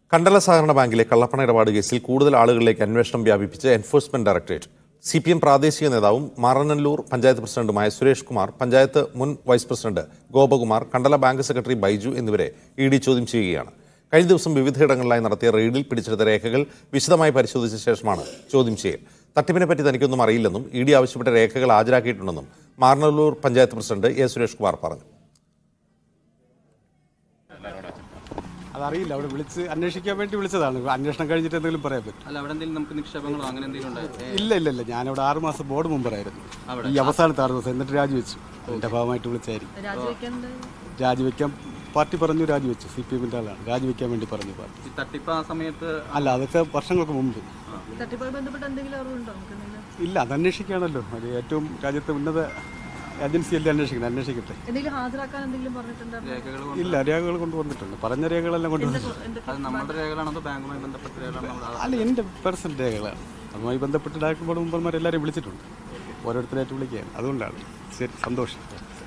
കണ്ടല സഹകരണ ബാങ്കിലെ കള്ളപ്പണ ഇടപാട് കേസിൽ കൂടുതൽ ആളുകളിലേക്ക് അന്വേഷണം വ്യാപിപ്പിച്ച് enforcement directorate C P M പ്രാദേശിക നേതാവും മാറനല്ലൂർ പഞ്ചായത്ത് പ്രസിഡന്റുമായ സുരേഷ് കുമാർ പഞ്ചായത്ത് മുൻ vice president Gopakumar Kandala bank secretary Baiju എന്നിവരെ ഇ ഡി ചോദ്യം ചെയ്യുകയാണ് കഴിഞ്ഞ ദിവസം വിവിധയിടങ്ങളിലായി നടത്തിയ റെയ്ഡിൽ പിടിച്ചെടുത്ത രേഖകൾ വിശദമായി പരിശോധിച്ച ശേഷമാണ് ചോദ്യം ചെയ്യൽ തട്ടിപ്പിനെ പറ്റി തനിക്കൊന്നും അറിയില്ലെന്നും ഇ ഡി ആവശ്യപ്പെട്ട രേഖകൾ ഹാജരാക്കിയിട്ടുണ്ടെന്നും മാറനല്ലൂർ പഞ്ചായത്ത് പ്രസിഡന്റ് എ സുരേഷ് കുമാർ പറഞ്ഞു അതറിയില്ല അവിടെ വിളിച്ച് അന്വേഷിക്കാൻ വേണ്ടി വിളിച്ചതാണ് അന്വേഷണം കഴിഞ്ഞിട്ട് എന്തെങ്കിലും പറയാൻ പറ്റും അല്ല അവിടെ എന്തെങ്കിലും നമുക്ക് നിക്ഷേപങ്ങളോ അങ്ങനെ എന്തെങ്കിലും ഉണ്ടായോ ഏ, ഇല്ല ഇല്ല ഇല്ല ഞാനിവിടെ ആറ് മാസം ബോർഡ് മെമ്പറായിരുന്നു ഈ അവസാനത്തെ ആറ് ദിവസം എന്നിട്ട് രാജിവെച്ചു അതിന്റെ ഭാഗമായിട്ട് വിളിച്ചായിരിക്കും രാജിവെക്കാൻ പാർട്ടി പറഞ്ഞു രാജിവെച്ചു സി പി എമ്മിന്റെ ആളാണ് രാജിവെക്കാൻ വേണ്ടി പറഞ്ഞു പാർട്ടി ഈ തട്ടിപ്പ് ആ സമയത്ത് അല്ല അതൊക്കെ വർഷങ്ങൾക്ക് മുമ്പ് തട്ടിപ്പുമായി ബന്ധപ്പെട്ട് എന്തെങ്കിലും അറിവുണ്ടോ നമുക്ക് എന്തെങ്കിലും ഇല്ല അത് അന്വേഷിക്കുകയാണല്ലോ അത് ഏറ്റവും രാജ്യത്തെ ഉന്നത ഏജൻസിയല്ലേ അന്വേഷിക്കണം അന്വേഷിക്കട്ടെ എന്തെങ്കിലും ഹാജരാക്കാൻ എന്തെങ്കിലും പറഞ്ഞിട്ടുണ്ടായിരുന്നു രേഖകൾ ഇല്ല രേഖകൾ കൊണ്ടുവന്നിട്ടുണ്ട് പറഞ്ഞ രേഖകളെല്ലാം കൊണ്ടുവന്നിട്ടുണ്ട് അത് നമ്മുടെ രേഖകളാണോ അതോ ബാങ്കുമായി ബന്ധപ്പെട്ട രേഖകളാണോ നമ്മൾ അല്ല എൻ്റെ പേഴ്സണൽ രേഖകളാണ് അതുമായി ബന്ധപ്പെട്ട് ഡയറക്ടർ ബോർഡ് മെമ്പർമാർ എല്ലാവരെയും വിളിച്ചിട്ടുണ്ട് ഓരോരുത്തരായിട്ട് വിളിക്കുകയാണ് അതുകൊണ്ടാണ് ശരി സന്തോഷം